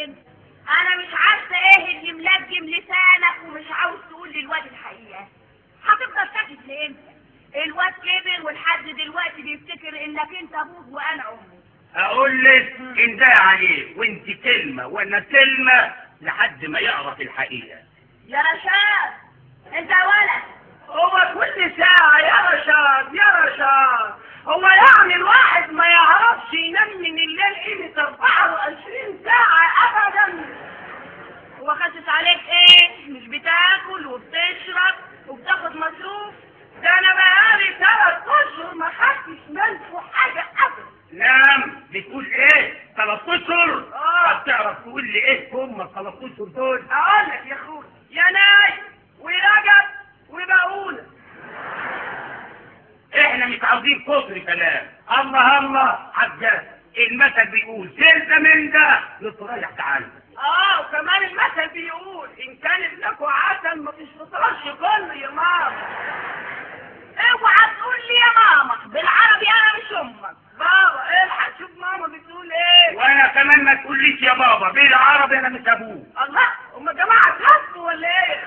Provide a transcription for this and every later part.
انت انا مش عارفه ايه اللي ملجم لسانك ومش عاوز تقول للواد الحقيقه هتفضل ساكت لامتى الواد كبر ولحد دلوقتي بيفتكر انك انت ابوه وانا امه اقول لك ان ده عليه وانت كلمة وانا كلمة لحد ما يعرف الحقيقة يا رشاد انت ولد هو كل ساعة يا رشاد يا رشاد هو يعني الواحد ما يعرفش ينام من الليل قيمة 24 ساعة أبدا هو خسس عليك ايه مش بتاكل وبتشرب وبتاخد مصروف ده أنا بقالي ثلاث أشهر ما خدتش منه حاجة أبدا نعم بتقول ايه 13 آه. طب تعرف تقول لي ايه هم ال 13 دول أقول لك يا أخوي يا ناي ورجب وبقولة احنا مش عاوزين كتر كلام الله الله حاجة المثل بيقول سلسة من ده لتريح تعالى اه وكمان المثل بيقول ان كان ابنك عسل ما تشفطرش كله يا ماما اوعى تقول لي يا ماما بالعربي انا مش امك بابا الحق شوف ماما بتقول ايه وانا كمان ما تقوليش يا بابا بالعربي انا مش ابوه الله هم جماعة اتلفوا ولا ايه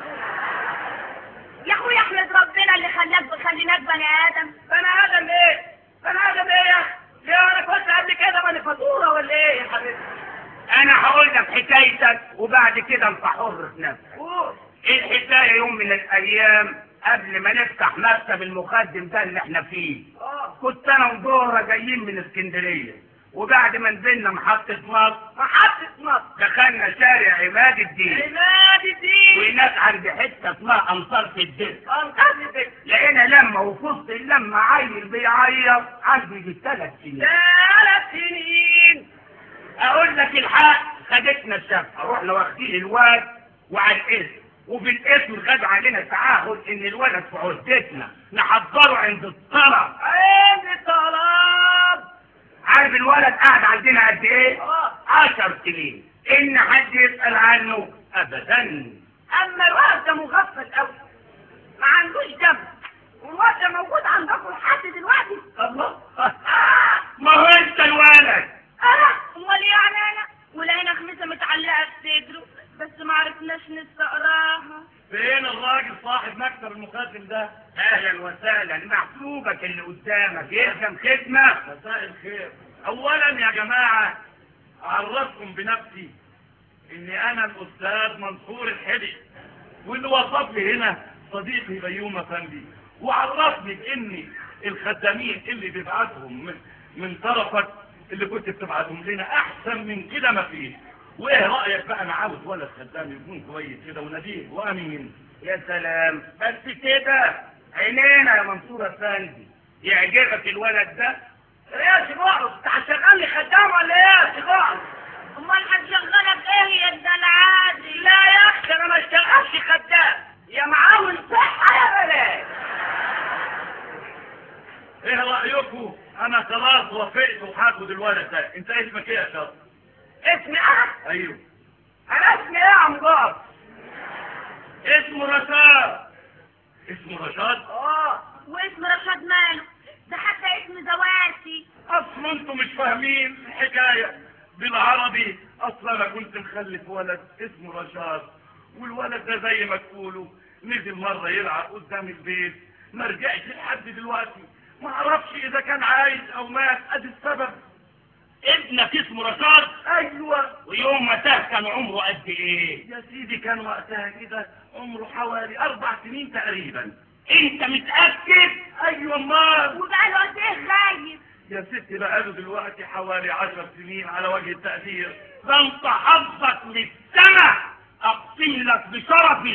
يا اخويا احمد ربنا اللي خلاك خليناك بني ادم بني ادم ايه بني ادم ايه يا اخي يا انا كنت قبل كده ماني فاتوره ولا ايه يا حبيبي انا هقول لك حكايتك وبعد كده انت حر في نفسك قول الحكاية يوم من الايام قبل ما نفتح مكتب المخدم ده اللي احنا فيه اه كنت انا ودورة جايين من اسكندرية وبعد ما نزلنا محطة مصر محطة مصر دخلنا شارع عماد الدين عماد الدين وهناك عند حتة اسمها أنصار في الدين انقذ بك لقينا لما وفي وسط اللمة عيل بيعيط عنده يجي ثلاث سنين ثلاث سنين اقول لك الحق خدتنا الشقه رحنا واخدين الواد وعلى الاسم وفي الاسم خد علينا تعهد ان الولد في عهدتنا نحضره عند الطرف عين طلب عارف الولد قاعد عندنا قد ايه؟ اه عشر سنين ان حد يسال عنه ابدا اما الولد ده مغفل قوي ما عندوش دم والواد ده موجود عندكم لحد دلوقتي الله ما هو انت الولد انا امال يعني انا ولقينا خميسه متعلقه في صدره بس ما عرفناش نستقراها فين الراجل صاحب مكتب المخدم ده؟ اهلا وسهلا محسوبك اللي قدامك يلزم خدمه مساء الخير اولا يا جماعه اعرفكم بنفسي اني انا الاستاذ منصور الحلي واللي وصف لي هنا صديقي بيوم افندي وعرفني باني الخدامين اللي بيبعتهم من من طرفك اللي كنت بتبعتهم لنا احسن من كده ما فيه وايه رايك بقى انا عاوز ولد خدام يكون كويس كده ونبيه وامين يا سلام بس كده عينينا يا منصور افندي يعجبك الولد ده يا شيخ انت هتشغلني خدام ولا ايه يا شيخ امال هتشغلك ايه يا العادي لا يا اختي انا ما اشتغلش خدام يا معاون صحه يا بلاش ايه رايكم انا خلاص وافقت وهاخد الولد ده انت اسمك ايه يا شاطر اسمي انا ايوه انا اسمي ايه يا عمجار اسمه رشاد اسمه رشاد اه واسم رشاد ماله ده حتى اسم زواتي اصل انتم مش فاهمين الحكايه بالعربي اصل انا كنت مخلف ولد اسمه رشاد والولد ده زي ما تقولوا نزل مره يلعب قدام البيت ما رجعش لحد دلوقتي ما اعرفش اذا كان عايش او مات ادي السبب ابنك اسمه رشاد ايوه ويوم ما تاه كان عمره قد ايه يا سيدي كان وقتها كده عمره حوالي اربع سنين تقريبا انت متاكد ايوه امال وبقاله قد ايه خايف يا ستي بقاله دلوقتي حوالي عشر سنين على وجه التقدير ده انت حظك للسنة اقسم لك بشرفي